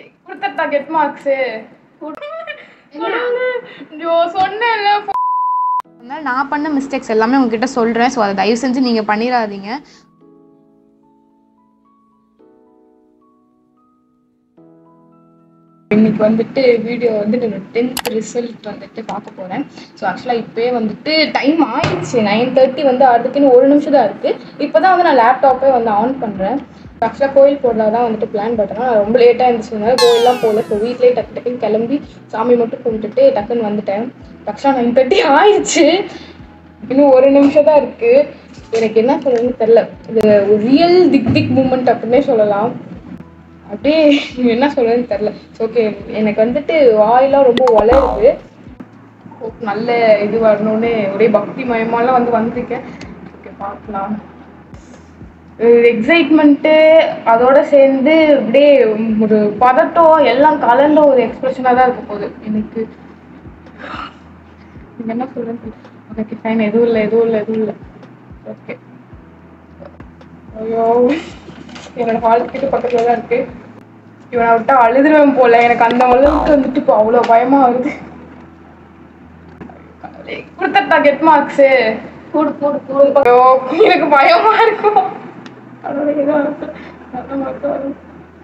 கொடுத்தா get marks ஐயோ சொன்னேன்ல அதனால நான் பண்ண மிஸ்டேக்ஸ் எல்லாமே உங்ககிட்ட சொல்கிறேன் ஸோ அதை தயவு செஞ்சு நீங்கள் பண்ணிடாதீங்க இன்னைக்கு வந்துட்டு வீடியோ வந்துட்டு டென்த் ரிசல்ட் வந்துட்டு பார்க்க போகிறேன் ஸோ ஆக்சுவலாக இப்போயே வந்துட்டு டைம் ஆயிடுச்சு நைன் தேர்ட்டி வந்து அதுக்குன்னு ஒரு நிமிஷம் தான் இருக்குது இப்போ தான் வந்து நான் லேப்டாப்பே வந்து ஆன் பண்ணுறேன் ஆக்சுவலாக கோயில் போடுறதா தான் வந்துட்டு பிளான் பண்ணேன் நான் ரொம்ப லேட்டாக இருந்துச்சுனால கோயிலெலாம் போகல ஸோ வீட்லேயே டக்கு டக்குன்னு கிளம்பி சாமி மட்டும் கும்பிட்டுட்டு டக்குன்னு வந்துட்டேன் ஆக்சுவலாக நைன் தேர்ட்டி ஆயிடுச்சு இன்னும் ஒரு நிமிஷம் தான் இருக்குது எனக்கு என்ன சொல்றதுன்னு தெரில இது ஒரு ரியல் திக் திக் மூமெண்ட் அப்படின்னே சொல்லலாம் அப்படியே என்ன சொல்றதுன்னு தெரில ஓகே எனக்கு வந்துட்டு வாயெல்லாம் ரொம்ப வளருது Hope நல்ல இது வரணும்னு ஒரே பக்தி மயமாலாம் வந்து வந்திருக்கேன் ஓகே பார்க்கலாம் எக்ஸைட்மெண்ட்டு அதோட சேர்ந்து அப்படியே ஒரு பதட்டம் எல்லாம் கலந்த ஒரு எக்ஸ்பிரஷனாக தான் இருக்க போகுது எனக்கு நீங்க என்ன சொல்றது ஓகே ஃபைன் எதுவும் இல்லை எதுவும் இல்லை எதுவும் இல்லை ஓகே ஐயோ என்னோட ஹால் கிட்ட பக்கத்துல தான் இருக்கு இவனை விட்டா அழுதுருவேன் போல எனக்கு அந்த அளவுக்கு வந்துட்டு இப்போ அவ்வளோ பயமா வருது கொடுத்தா கெட் மார்க்ஸு போடு போடு போடு ஐயோ எனக்கு பயமா இருக்கும் கடவுளே, ஏதோ ஒன்று. நல்ல mark வரும்.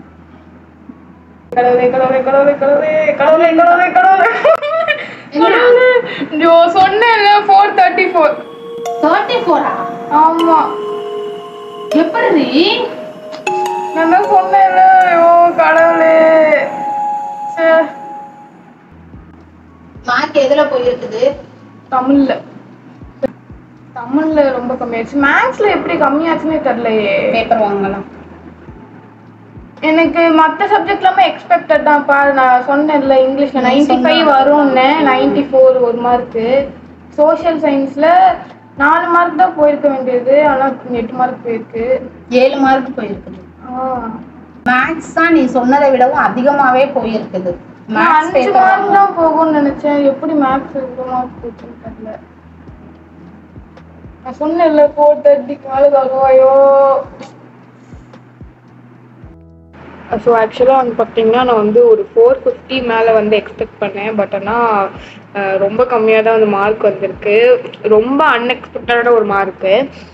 கடவுளே கடவுளே கடவுளே கடவுளே கடவுளே கடவுளே கடவுளே கடவுளே ஐயோ சொன்னேன்ல ஃபோர் தேர்ட்டி ஃபோர் தேர்ட்டி ஃபோரா ஆமா எப்படி நான் தான் சொன்னேன்ல ஐயோ கடவுளே ச்சே. மார்க் எதுல போயிருக்குது தமிழ்ல தமிழ்ல ரொம்ப கம்மியாச்சு மேக்ஸ்ல எப்படி கம்மியாச்சுன்னே தெரியலையே பேப்பர் வாங்கலாம் எனக்கு மற்ற சப்ஜெக்ட் எல்லாமே எக்ஸ்பெக்டட் தான்ப்பா நான் சொன்னேன்ல இங்கிலீஷ்ல நீ நைன்டி ஃபைவ் சொன்ன வரும்னு நைன்டி ஃபோர் ஒரு மார்க்கு சோஷியல் சயின்ஸ்ல நாலு மார்க் தான் போயிருக்க வேண்டியது ஆனா எட்டு மார்க் போயிருக்கு ஏழு மார்க் போயிருக்குது ஆ. மேக்ஸ் தான் நீ சொன்னதை விடவும் அதிகமாவே போயிருக்குது நான் மேக்ஸ் அஞ்சு பேப்பர் மார்க் தான் போகும்னு நினைச்சேன் எப்படி மேக்ஸ் இவ்வளோ மார்க் போச்சுன்னு தெரியல நான் சொன்னேன்ல ஃபோர் தேர்ட்டிக்கு மேலே வரும் ஐயோ ஸோ ஆக்சுவலாக வந்து பார்த்தீங்கன்னா நான் வந்து ஒரு ஃபோர் ஃபிஃப்டி மேலே வந்து எக்ஸ்பெக்ட் பண்ணேன் பட் ஆனால் ரொம்ப கம்மியாக தான் வந்து மார்க் வந்திருக்கு ரொம்ப அன்எக்ஸ்பெக்டடான ஒரு மார்க்கு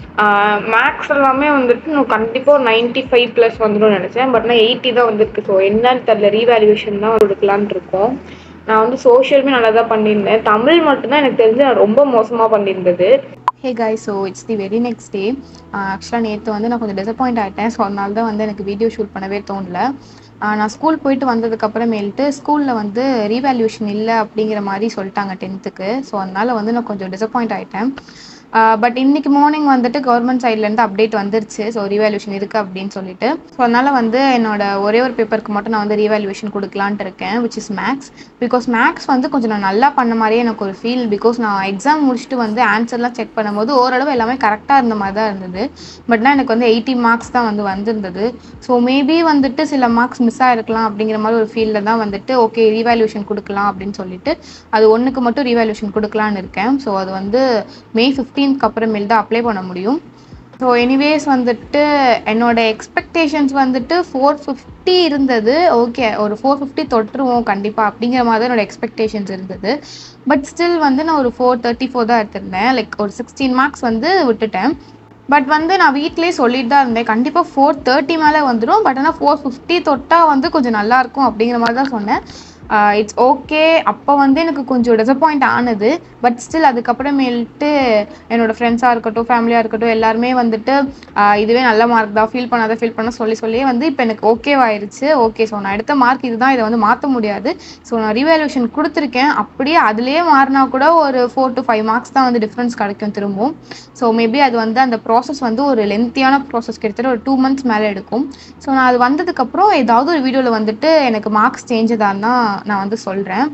மேக்ஸ் எல்லாமே வந்துட்டு நான் கண்டிப்பாக ஒரு நைன்ட்டி ஃபைவ் ப்ளஸ் வந்துடும் நினச்சேன் பட் நான் எயிட்டி தான் வந்திருக்கு ஸோ என்னன்னு தெரில ரீவேல்யூவேஷன் தான் கொடுக்கலான்னு இருக்கோம் நான் வந்து சோஷியலுமே நல்லா தான் பண்ணியிருந்தேன் தமிழ் மட்டும்தான் எனக்கு தெரிஞ்சு நான் ரொம்ப மோசமாக பண்ணியிருந்தது hey guy so it's the very next day ஆக்சுவலாக நேற்று வந்து நான் கொஞ்சம் டிசப்பாயிண்ட் ஆகிட்டேன் ஸோ அதனால தான் வந்து எனக்கு வீடியோ ஷூட் பண்ணவே தோணல ஆஹ் நான் ஸ்கூல் போயிட்டு வந்ததுக்கப்புறமேல்ட்டு ஸ்கூலில் வந்து ரீவேல்யூஷன் இல்லை அப்படிங்கிற மாதிரி சொல்லிட்டாங்க டென்த்துக்கு ஸோ அதனால வந்து நான் கொஞ்சம் டிசப்பாயிண்ட் ஆகிட்டேன் பட் இன்னைக்கு மார்னிங் வந்துட்டு கவர்மெண்ட் சைட்லேருந்து அப்டேட் வந்துருச்சு ஸோ ரீவேல்யூஷன் இருக்குது அப்படின்னு சொல்லிட்டு ஸோ அதனால வந்து என்னோட ஒரே ஒரு பேப்பருக்கு மட்டும் நான் வந்து ரீவேல்யூஷன் கொடுக்கலான்ட்டு இருக்கேன் which is maths because maths வந்து கொஞ்சம் நான் நல்லா பண்ண மாதிரியே எனக்கு ஒரு ஃபீல் பிகாஸ் நான் எக்ஸாம் முடிச்சுட்டு வந்து ஆன்சர்லாம் செக் பண்ணும்போது ஓரளவு எல்லாமே கரெக்டாக இருந்த மாதிரி தான் இருந்தது பட்னா எனக்கு வந்து எயிட்டி மார்க்ஸ் தான் வந்து வந்திருந்தது ஸோ மேபி வந்துட்டு சில மார்க்ஸ் மிஸ் ஆகிருக்கலாம் அப்படிங்கிற மாதிரி ஒரு ஃபீல்டில் தான் வந்துட்டு ஓகே ரீவேல்யூஷன் கொடுக்கலாம் அப்படின்னு சொல்லிட்டு அது ஒன்றுக்கு மட்டும் ரீவேல்யூஷன் கொடுக்கலான்னு இருக்கேன் ஸோ அது வந்து மே ஃபிஃப்டீன்க்கு அப்புறமேல் தான் அப்ளை பண்ண முடியும் ஸோ எனிவேஸ் வந்துட்டு என்னோட எக்ஸ்பெக்டேஷன்ஸ் வந்துட்டு ஃபோர் ஃபிஃப்டி இருந்தது ஓகே ஒரு ஃபோர் ஃபிஃப்டி தொட்டுருவோம் கண்டிப்பாக அப்படிங்கிற மாதிரி தான் என்னோட எக்ஸ்பெக்டேஷன்ஸ் இருந்தது பட் ஸ்டில் வந்து நான் ஒரு ஃபோர் தேர்ட்டி ஃபோர் தான் எடுத்திருந்தேன் லைக் ஒரு சிக்ஸ்டீன் மார்க்ஸ் வந்து விட்டுட்டேன் பட் வந்து நான் வீட்டிலேயே சொல்லிட்டு தான் இருந்தேன் கண்டிப்பாக ஃபோர் தேர்ட்டி மேலே வந்துடும் பட் ஆனால் ஃபோர் ஃபிஃப்டி தொட்டால் வந்து கொஞ்சம் நல்லா இருக்கும் அப்படிங்கிற மாதிரி தான் சொன்னேன் இட்ஸ் ஓகே அப்போ வந்து எனக்கு கொஞ்சம் டிசப்பாயிண்ட் ஆனது பட் ஸ்டில் அதுக்கப்புறமேல்ட்டு என்னோட ஃப்ரெண்ட்ஸாக இருக்கட்டும் ஃபேமிலியாக இருக்கட்டும் எல்லாருமே வந்துட்டு ஆஹ் இதுவே நல்ல மார்க் தான் ஃபீல் பண்ணாத ஃபீல் பண்ண சொல்லி சொல்லியே வந்து இப்போ எனக்கு ஓகேவாயிருச்சு ஓகே ஸோ நான் எடுத்த மார்க் இதுதான் இதை வந்து மாற்ற முடியாது ஸோ நான் ரீவேல்யூஷன் கொடுத்துருக்கேன் அப்படியே அதுலேயே மாறினா கூட ஒரு ஃபோர் டு ஃபைவ் மார்க்ஸ் தான் வந்து டிஃப்ரென்ஸ் கிடைக்கும் திரும்பவும் ஸோ மேபி அது வந்து அந்த ப்ராசஸ் வந்து ஒரு லென்த்தியான ப்ராசஸ் கிட்டத்தட்ட ஒரு டூ மந்த்ஸ் மேலே எடுக்கும் ஸோ நான் அது வந்ததுக்கப்புறம் ஏதாவது ஒரு வீடியோவில் வந்துட்டு எனக்கு மார்க்ஸ் சேஞ்ச் தான் நான் வந்து சொல்கிறேன்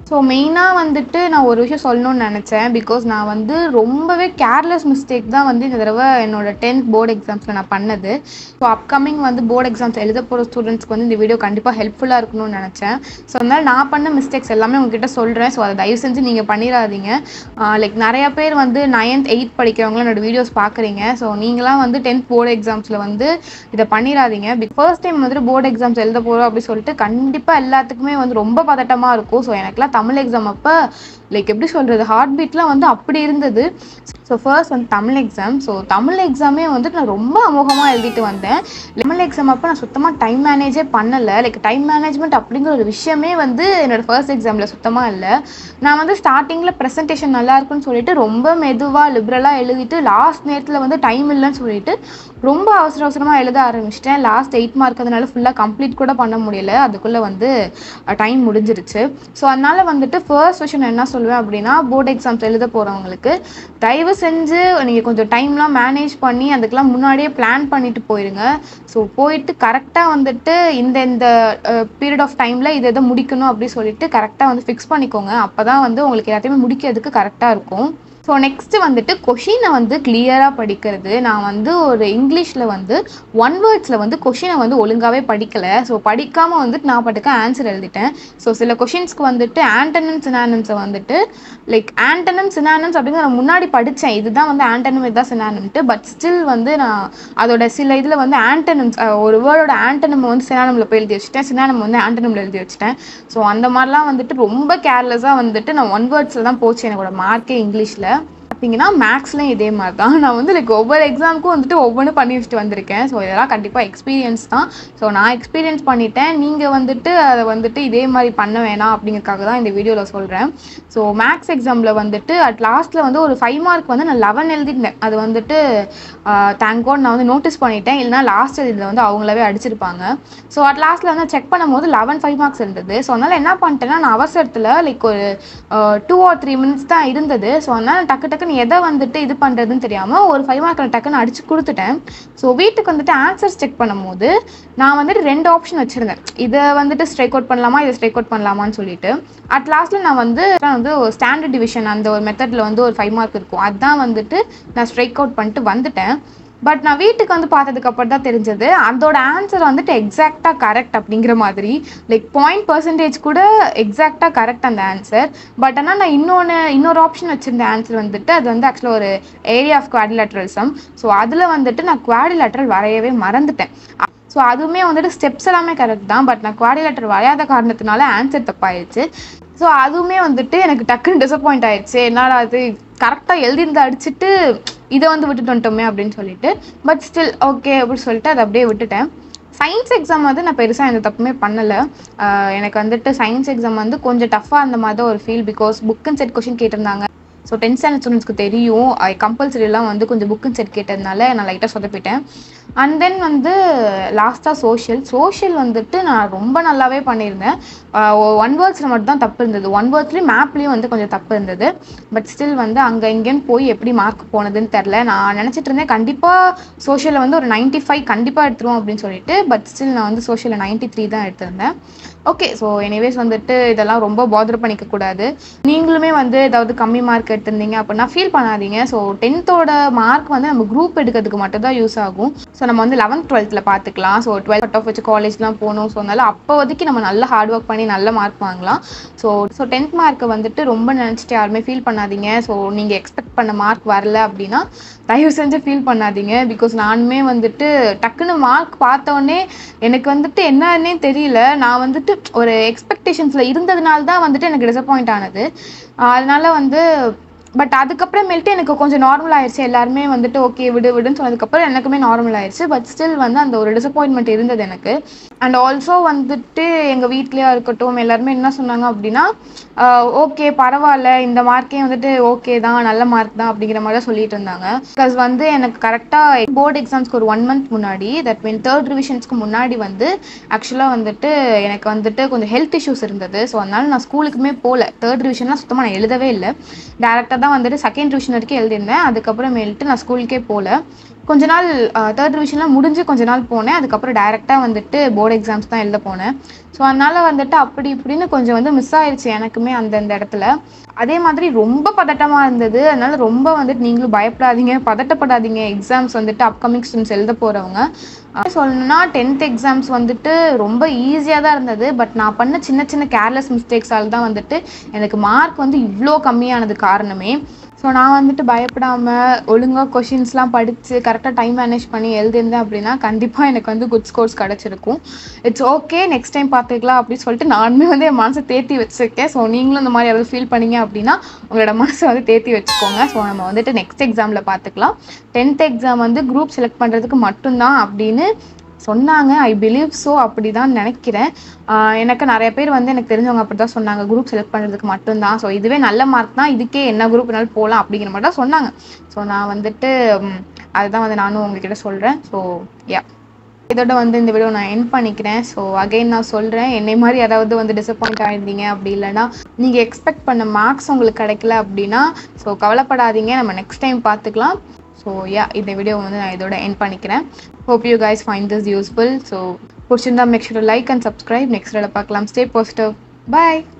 ஸோ மெயினாக வந்துட்டு நான் ஒரு விஷயம் சொல்லணும்னு நினச்சேன் பிகாஸ் நான் வந்து ரொம்பவே கேர்லெஸ் மிஸ்டேக் தான் வந்து இந்த தடவை என்னோட டென்த் போர்டு எக்ஸாம்ஸில் நான் பண்ணது ஸோ அப்கமிங் வந்து போர்டு எக்ஸாம்ஸ் எழுத போகிற ஸ்டூடெண்ட்ஸ்க்கு வந்து இந்த வீடியோ கண்டிப்பாக ஹெல்ப்ஃபுல்லாக இருக்கணும்னு நினச்சேன் ஸோ அதனால் நான் பண்ண மிஸ்டேக்ஸ் எல்லாமே உங்ககிட்ட சொல்கிறேன் ஸோ அதை தயவு செஞ்சு நீங்கள் பண்ணிடாதீங்க லைக் நிறையா பேர் வந்து நைன்த் எயித் படிக்கிறவங்களும் என்னோட வீடியோஸ் பார்க்குறீங்க ஸோ நீங்களாம் வந்து டென்த் போர்டு எக்ஸாம்ஸில் வந்து இதை பண்ணிடாதீங்க ஃபர்ஸ்ட் டைம் வந்துட்டு போர்டு எக்ஸாம்ஸ் எழுத போகிறோம் அப்படின்னு சொல்லிட்டு கண்டிப்பாக எல்லாத்துக்குமே வந்து ரொம்ப பதட்டமாக இருக்கும் ஸோ எனக்குலாம் தமிழ் எக்ஸாம் அப்போ லைக் எப்படி சொல்கிறது ஹார்ட் பீட்லாம் வந்து அப்படி இருந்தது ஸோ ஃபர்ஸ்ட் வந்து தமிழ் எக்ஸாம் ஸோ தமிழ் எக்ஸாமே வந்துட்டு நான் ரொம்ப அமோகமாக எழுதிட்டு வந்தேன் தமிழ் எக்ஸாம் அப்போ நான் சுத்தமாக டைம் மேனேஜே பண்ணலை லைக் டைம் மேனேஜ்மெண்ட் அப்படிங்கிற ஒரு விஷயமே வந்து என்னோட ஃபர்ஸ்ட் எக்ஸாமில் சுத்தமாக இல்லை நான் வந்து ஸ்டார்டிங்கில் ப்ரெசன்டேஷன் நல்லா இருக்குன்னு சொல்லிட்டு ரொம்ப மெதுவாக லிபரலாக எழுதிட்டு லாஸ்ட் நேரத்தில் வந்து டைம் இல்லைன்னு சொல்லிட்டு ரொம்ப அவசர அவசரமாக எழுத ஆரம்பிச்சிட்டேன் லாஸ்ட் எயிட் மார்க் அதனால ஃபுல்லாக கம்ப்ளீட் கூட பண்ண முடியல அதுக்குள்ளே வந்து டைம் முடிஞ்சிருச்சு ஸோ அதனால வந்துட்டு ஃபர்ஸ்ட் விஷயம் என்ன சொல்லுவேன் அப்படின்னா போர்டு எக்ஸாம்ஸ் எழுத போகிறவங்களுக்கு தயவு செஞ்சு நீங்கள் கொஞ்சம் டைம்லாம் மேனேஜ் பண்ணி அதுக்கெல்லாம் முன்னாடியே பிளான் பண்ணிட்டு போயிருங்க ஸோ போயிட்டு கரெக்டாக வந்துட்டு இந்த இந்த பீரியட் ஆஃப் டைமில் இதை இதை முடிக்கணும் அப்படின்னு சொல்லிட்டு கரெக்டாக வந்து ஃபிக்ஸ் பண்ணிக்கோங்க அப்போ தான் வந்து உங்களுக்கு எல்லாத்தையுமே முடிக்கிறதுக்கு கரெக்டாக இருக்கும் ஸோ நெக்ஸ்ட்டு வந்துட்டு கொஷினை வந்து கிளியராக படிக்கிறது நான் வந்து ஒரு இங்கிலீஷில் வந்து ஒன் வேர்ட்ஸில் வந்து கொஷினை வந்து ஒழுங்காகவே படிக்கலை ஸோ படிக்காமல் வந்துட்டு நான் பாட்டுக்கு ஆன்சர் எழுதிட்டேன் ஸோ சில கொஷின்ஸ்க்கு வந்துட்டு ஆண்டனம் சினானம்ஸை வந்துட்டு லைக் ஆண்டனம் சினானம்ஸ் அப்படிங்கிற நான் முன்னாடி படித்தேன் இதுதான் வந்து ஆண்டனம் இதுதான் சினானம்ட்டு பட் ஸ்டில் வந்து நான் அதோட சில இதில் வந்து ஆண்டனம்ஸ் ஒரு வேர்டோட ஆண்டனம் வந்து சினானமில் போய் எழுதி வச்சுட்டேன் சினானம் வந்து ஆண்டனமில் எழுதி வச்சுட்டேன் ஸோ அந்த மாதிரிலாம் வந்துட்டு ரொம்ப கேர்லெஸ்ஸாக வந்துட்டு நான் ஒன் வேர்ட்ஸில் தான் போச்சு என்னோட மார்க்கே இங்கிலீஷில் பார்த்தீங்கன்னா மேக்ஸ்லையும் இதே மாதிரி தான் நான் வந்து லைக் ஒவ்வொரு எக்ஸாமுக்கும் வந்துட்டு ஒவ்வொன்று பண்ணி வச்சுட்டு வந்திருக்கேன் ஸோ இதெல்லாம் கண்டிப்பாக எக்ஸ்பீரியன்ஸ் தான் ஸோ நான் எக்ஸ்பீரியன்ஸ் பண்ணிட்டேன் நீங்கள் வந்துட்டு அதை வந்துட்டு இதே மாதிரி பண்ண வேணாம் அப்படிங்கிறதுக்காக தான் இந்த வீடியோவில் சொல்கிறேன் ஸோ மேக்ஸ் எக்ஸாமில் வந்துட்டு அட் லாஸ்ட்டில் வந்து ஒரு ஃபைவ் மார்க் வந்து நான் லெவன் எழுதிருந்தேன் அது வந்துட்டு தேங்க் காட் நான் வந்து நோட்டீஸ் பண்ணிட்டேன் இல்லைனா லாஸ்ட் இதில் வந்து அவங்களாவே அடிச்சிருப்பாங்க ஸோ அட் லாஸ்ட்டில் வந்து செக் பண்ணும்போது லெவன் ஃபைவ் மார்க்ஸ் இருந்தது ஸோ அதனால் என்ன பண்ணிட்டேன்னா நான் அவசரத்தில் லைக் ஒரு டூ ஆர் த்ரீ மினிட்ஸ் தான் இருந்தது ஸோ அதனால் டக்கு டக்குன்னு எதை வந்துட்டு இது பண்ணுறதுன்னு தெரியாமல் ஒரு ஃபைவ் மார்க் டக்குன்னு அடிச்சு கொடுத்துட்டேன் ஸோ வீட்டுக்கு வந்துட்டு ஆன்சர்ஸ் செக் பண்ணும்போது நான் வந்துட்டு ரெண்டு ஆப்ஷன் வச்சுருந்தேன் இதை வந்துட்டு ஸ்ட்ரைக் அவுட் பண்ணலாமா இதை ஸ்ட்ரைக் அவுட் பண்ணலாமான்னு சொல்லிட்டு அட் லாஸ்ட்டில் நான் வந்து நான் வந்து ஒரு ஸ்டாண்டர்ட் டிவிஷன் அந்த ஒரு மெத்தடில் வந்து ஒரு ஃபைவ் மார்க் இருக்கும் அதான் வந்துட்டு நான் ஸ்ட்ரைக் அவுட் பண்ணிட்டு வந்துட்டேன் பட் நான் வீட்டுக்கு வந்து பார்த்ததுக்கு அப்புறம் தான் தெரிஞ்சது அதோட ஆன்சர் வந்துட்டு எக்ஸாக்டாக கரெக்ட் அப்படிங்கிற மாதிரி லைக் பாயிண்ட் பர்சன்டேஜ் கூட எக்ஸாக்டாக கரெக்ட் அந்த ஆன்சர் பட் ஆனால் நான் இன்னொன்று இன்னொரு ஆப்ஷன் வச்சிருந்த ஆன்சர் வந்துட்டு அது வந்து ஆக்சுவலாக ஒரு ஏரியா ஆஃப் குவாடிலேட்ரல்சம் ஸோ அதில் வந்துட்டு நான் குவாடிலேட்ரல் வரையவே மறந்துட்டேன் ஸோ அதுவுமே வந்துட்டு ஸ்டெப்ஸ் எல்லாமே கரெக்ட் தான் பட் நான் குவாடிலேட்டர் வரையாத காரணத்தினால ஆன்சர் தப்பாயிடுச்சு ஸோ அதுவுமே வந்துட்டு எனக்கு டக்குன்னு டிசப்பாயிண்ட் ஆயிடுச்சு என்னால் அது கரெக்டாக எழுதிருந்து அடிச்சுட்டு இதை வந்து விட்டுட்டு வந்துட்டோமே அப்படின்னு சொல்லிட்டு பட் ஸ்டில் ஓகே அப்படின்னு சொல்லிட்டு அதை அப்படியே விட்டுட்டேன் சயின்ஸ் எக்ஸாம் வந்து நான் பெருசாக எந்த தப்புமே பண்ணலை எனக்கு வந்துட்டு சயின்ஸ் எக்ஸாம் வந்து கொஞ்சம் டஃப்பாக இருந்த மாதிரி தான் ஒரு feel because book and set question கேட்டிருந்தாங்க ஸோ டென்த் ஸ்டாண்டர்ட் ஸ்டூடெண்ட்ஸ்க்கு தெரியும் கம்பல்சரிலாம் வந்து கொஞ்சம் புக் அண்ட் செட் கேட்டதுனால நான் லைட்டாக சொதப்பிட்டேன் அண்ட் தென் வந்து லாஸ்ட்டாக சோஷியல் சோஷியல் வந்துட்டு நான் ரொம்ப நல்லாவே பண்ணியிருந்தேன் ஒன் வேர்ட்ஸில் மட்டும் தான் தப்பு இருந்தது ஒன் வேர்ட்ஸ்லேயும் மேப்லேயும் வந்து கொஞ்சம் தப்பு இருந்தது பட் ஸ்டில் வந்து அங்கே இங்கேன்னு போய் எப்படி மார்க் போனதுன்னு தெரில நான் நினச்சிட்டு இருந்தேன் கண்டிப்பாக சோஷியலில் வந்து ஒரு நைன்ட்டி ஃபைவ் கண்டிப்பாக எடுத்துருவோம் அப்படின்னு சொல்லிட்டு பட் ஸ்டில் நான் வந்து சோஷியலில் நைன்ட்டி த்ரீ தான் எடுத்திருந்தேன் ஓகே ஸோ எனிவேஸ் வந்துட்டு இதெல்லாம் ரொம்ப பாதர் பண்ணிக்க கூடாது நீங்களுமே வந்து ஏதாவது கம்மி மார்க் எடுத்திருந்தீங்க அப்படின்னா ஃபீல் பண்ணாதீங்க ஸோ டென்த்தோட மார்க் வந்து நம்ம குரூப் எடுக்கிறதுக்கு மட்டும் தான் யூஸ் ஆகும் ஸோ நம்ம வந்து லெவன்த் டுவெல்த்தில் பார்த்துக்கலாம் ஸோ டுவெல்த் கட் ஆஃப் வச்சு காலேஜ்லாம் போகணும் ஸோ அதனால அப்போதைக்கு நம்ம நல்ல ஹார்ட் ஒர்க் பண்ணி நல்ல மார்க் வாங்கலாம் ஸோ ஸோ டென்த் மார்க்கை வந்துட்டு ரொம்ப நினச்சிட்டு யாருமே ஃபீல் பண்ணாதீங்க ஸோ நீங்கள் எக்ஸ்பெக்ட் பண்ண மார்க் வரல அப்படின்னா தயவு செஞ்சு ஃபீல் பண்ணாதீங்க பிகாஸ் நானுமே வந்துட்டு டக்குன்னு மார்க் பார்த்தோன்னே எனக்கு வந்துட்டு என்னன்னே தெரியல நான் வந்துட்டு ஒரு எக்ஸ்பெக்டேஷன்ஸில் இருந்ததுனால தான் வந்துட்டு எனக்கு டிசப்பாயிண்ட் ஆனது அதனால வந்து பட் அதுக்கப்புறமேல்ட்டு எனக்கு கொஞ்சம் நார்மல் ஆயிடுச்சு எல்லாருமே வந்துட்டு ஓகே விடு விடுன்னு சொன்னதுக்கப்புறம் எனக்குமே நார்மல் ஆயிடுச்சு பட் ஸ்டில் வந்து அந்த ஒரு டிசப்பாயின்மெண்ட் இருந்தது எனக்கு அண்ட் ஆல்சோ வந்துட்டு எங்கள் வீட்லேயா இருக்கட்டும் எல்லாருமே என்ன சொன்னாங்க அப்படின்னா ஓகே பரவாயில்ல இந்த மார்க்கே வந்துட்டு ஓகே தான் நல்ல மார்க் தான் அப்படிங்கிற மாதிரி தான் சொல்லிட்டு இருந்தாங்க பிகாஸ் வந்து எனக்கு கரெக்டாக போர்டு எக்ஸாம்ஸ்க்கு ஒரு ஒன் மந்த் முன்னாடி தட் மீன் தேர்ட் ரிவிஷன்ஸ்க்கு முன்னாடி வந்து ஆக்சுவலாக வந்துட்டு எனக்கு வந்துட்டு கொஞ்சம் ஹெல்த் இஷ்யூஸ் இருந்தது ஸோ அதனால நான் ஸ்கூலுக்குமே போகல தேர்ட் ரிவிஷன்லாம் சுத்தமாக நான் எழுதவே இல்லை டேரெக்டாக தான் வந்துட்டு செகண்ட் ரிவிஷன் வரைக்கும் எழுதியிருந்தேன் அதுக்கப்புறமேல்ட்டு நான் ஸ்கூலுக்கே போகல கொஞ்ச நாள் தேர்ட் டிவிஷன்லாம் முடிஞ்சு கொஞ்ச நாள் போனேன் அதுக்கப்புறம் டைரெக்டாக வந்துட்டு போர்டு எக்ஸாம்ஸ் தான் எழுத போனேன் ஸோ அதனால் வந்துட்டு அப்படி இப்படின்னு கொஞ்சம் வந்து மிஸ் ஆயிடுச்சு எனக்குமே அந்தந்த இடத்துல அதே மாதிரி ரொம்ப பதட்டமாக இருந்தது அதனால ரொம்ப வந்துட்டு நீங்களும் பயப்படாதீங்க பதட்டப்படாதீங்க எக்ஸாம்ஸ் வந்துட்டு அப்கமிங் ஸ்டூடெண்ட்ஸ் எழுத போகிறவங்க சொல்லணும்னா டென்த் எக்ஸாம்ஸ் வந்துட்டு ரொம்ப ஈஸியாக தான் இருந்தது பட் நான் பண்ண சின்ன சின்ன கேர்லெஸ் மிஸ்டேக்ஸால் தான் வந்துட்டு எனக்கு மார்க் வந்து இவ்வளோ கம்மியானது காரணமே ஸோ நான் வந்துட்டு பயப்படாமல் ஒழுங்காக கொஷின்ஸ்லாம் படித்து கரெக்டாக டைம் மேனேஜ் பண்ணி எழுதியிருந்தேன் அப்படின்னா கண்டிப்பாக எனக்கு வந்து குட் ஸ்கோர்ஸ் கிடச்சிருக்கும் இட்ஸ் ஓகே நெக்ஸ்ட் டைம் பார்த்துக்கலாம் அப்படின்னு சொல்லிட்டு நானுமே வந்து என் மனசை தேத்தி வச்சுருக்கேன் ஸோ நீங்களும் இந்த மாதிரி யாராவது ஃபீல் பண்ணீங்க அப்படின்னா உங்களோட மனசை வந்து தேத்தி வச்சுக்கோங்க ஸோ நம்ம வந்துட்டு நெக்ஸ்ட் எக்ஸாமில் பார்த்துக்கலாம் டென்த் எக்ஸாம் வந்து குரூப் செலக்ட் பண்ணுறதுக்கு மட்டும்தான் அப்படின்னு சொன்னாங்க ஐ பிலீவ் ஸோ அப்படி தான் நினைக்கிறேன் ஆஹ் எனக்கு நிறைய பேர் வந்து எனக்கு தெரிஞ்சவங்க அப்படி தான் சொன்னாங்க குரூப் செலக்ட் பண்ணுறதுக்கு மட்டும்தான் ஸோ இதுவே நல்ல மார்க் தான் இதுக்கே என்ன குரூப் வேணாலும் போகலாம் அப்படிங்கிற மாதிரி தான் சொன்னாங்க ஸோ நான் வந்துட்டு ம், அதுதான் வந்து நானும் உங்ககிட்ட சொல்கிறேன் ஸோ யா இதோட வந்து இந்த வீடியோ நான் என் பண்ணிக்கிறேன் ஸோ அகைன் நான் சொல்கிறேன் என்னை மாதிரி யாராவது வந்து டிசப்பாயிண்ட் ஆயிருந்தீங்க அப்படி இல்லைன்னா நீங்கள் எக்ஸ்பெக்ட் பண்ண மார்க்ஸ் உங்களுக்கு கிடைக்கல அப்படின்னா ஸோ கவலைப்படாதீங்க நம்ம நெக்ஸ்ட் டைம் பார்த்துக்கலாம் ஸோ யா இந்த வீடியோ வந்து நான் இதோட என் பண்ணிக்கிறேன் hope you guys find this useful so பிடிச்சிருந்தா make sure like and subscribe next பார்க்கலாம் ஸ்டே பாசிட்டிவ் பாய்